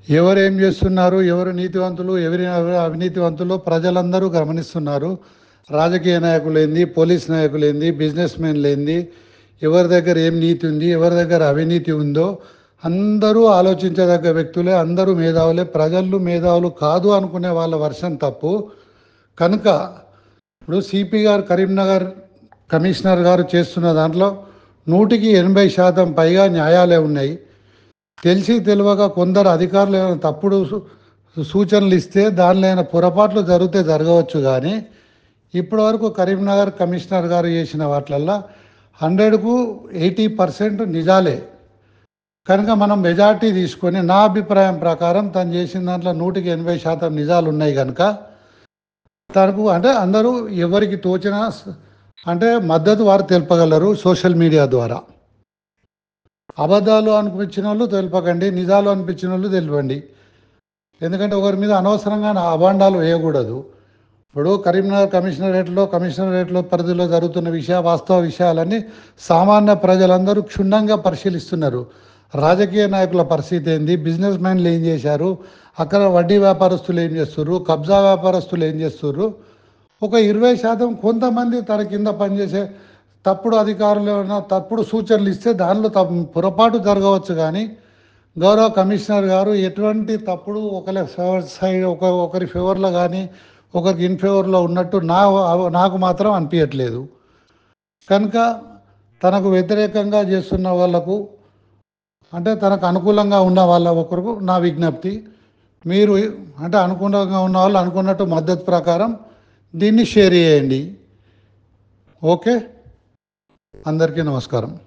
ఎవరు ఏం చేస్తున్నారు ఎవరు నీతివంతులు ఎవరి ఎవరు అవినీతివంతులు ప్రజలందరూ గమనిస్తున్నారు రాజకీయ నాయకులేంది పోలీస్ నాయకులేంది బిజినెస్ మెన్లేంది ఎవరి దగ్గర ఏం నీతి ఉంది ఎవరి దగ్గర అవినీతి ఉందో అందరూ ఆలోచించదగ్గ వ్యక్తులే అందరూ మేధావులే ప్రజలు మేధావులు కాదు అనుకునే వాళ్ళ వర్షం తప్పు కనుక ఇప్పుడు సిపి గారు కరీంనగర్ కమిషనర్ గారు చేస్తున్న దాంట్లో నూటికి ఎనభై శాతం పైగా న్యాయాలే ఉన్నాయి తెలిసి తెలియక కొందరు అధికారులు ఏమైనా తప్పుడు సూ- సూచనలు ఇస్తే దానిలో ఏమైనా పొరపాట్లు జరిగితే జరగవచ్చు కానీ ఇప్పటివరకు కరీంనగర్ కమిషనర్ గారు చేసిన వాటిలల్లో హండ్రెడ్కు ఎయిటీ పర్సెంట్ నిజాలే కనుక మనం మెజార్టీ తీసుకొని నా అభిప్రాయం ప్రకారం తను చేసిన దాంట్లో నూటికి ఎనభై శాతం నిజాలు ఉన్నాయి కనుక తనకు అంటే అందరూ ఎవరికి తోచిన స- అంటే మద్దతు వారు తెలుపగలరు సోషల్ మీడియా ద్వారా అబద్ధాలు అనిపించిన వాళ్ళు తెలుపకండి నిజాలు అనిపించిన వాళ్ళు తెలిపండి ఎందుకంటే ఒకరి మీద అనవసరంగా నా అభాండాలు వేయకూడదు ఇప్పుడు కరీంనగర్ కమిషనరేట్లో కమిషనరేట్లో పరిధిలో జరుగుతున్న విషయ వాస్తవ విషయాలన్నీ సామాన్య ప్రజలందరూ క్షుణ్ణంగా పరిశీలిస్తున్నారు రాజకీయ నాయకుల పరిస్థితి ఏంది బిజినెస్ మ్యాన్లు ఏం చేశారు అక్కడ వడ్డీ వ్యాపారస్తులు ఏం చేస్తున్నారు కబ్జా వ్యాపారస్తులు ఏం చేస్తున్నారు ఒక ఇరవై శాతం కొంతమంది తన కింద పనిచేసే తప్పుడు అధికారులు ఏమైనా తప్పుడు సూచనలు ఇస్తే దానిలో తప్పు పొరపాటు జరగవచ్చు కానీ గౌరవ కమిషనర్ గారు ఎటువంటి తప్పుడు ఒకరి ఫేవర్ సైడ్ ఒక ఒకరి ఫేవర్లో కానీ ఒకరికి ఇన్ ఫేవర్లో ఉన్నట్టు నా నాకు మాత్రం అనిపించట్లేదు కనుక తనకు వ్యతిరేకంగా చేస్తున్న వాళ్ళకు అంటే తనకు అనుకూలంగా ఉన్న వాళ్ళ ఒకరికి నా విజ్ఞప్తి మీరు అంటే అనుకూలంగా ఉన్న వాళ్ళు అనుకున్నట్టు మద్దతు ప్రకారం దీన్ని షేర్ చేయండి ఓకే అందరికీ నమస్కారం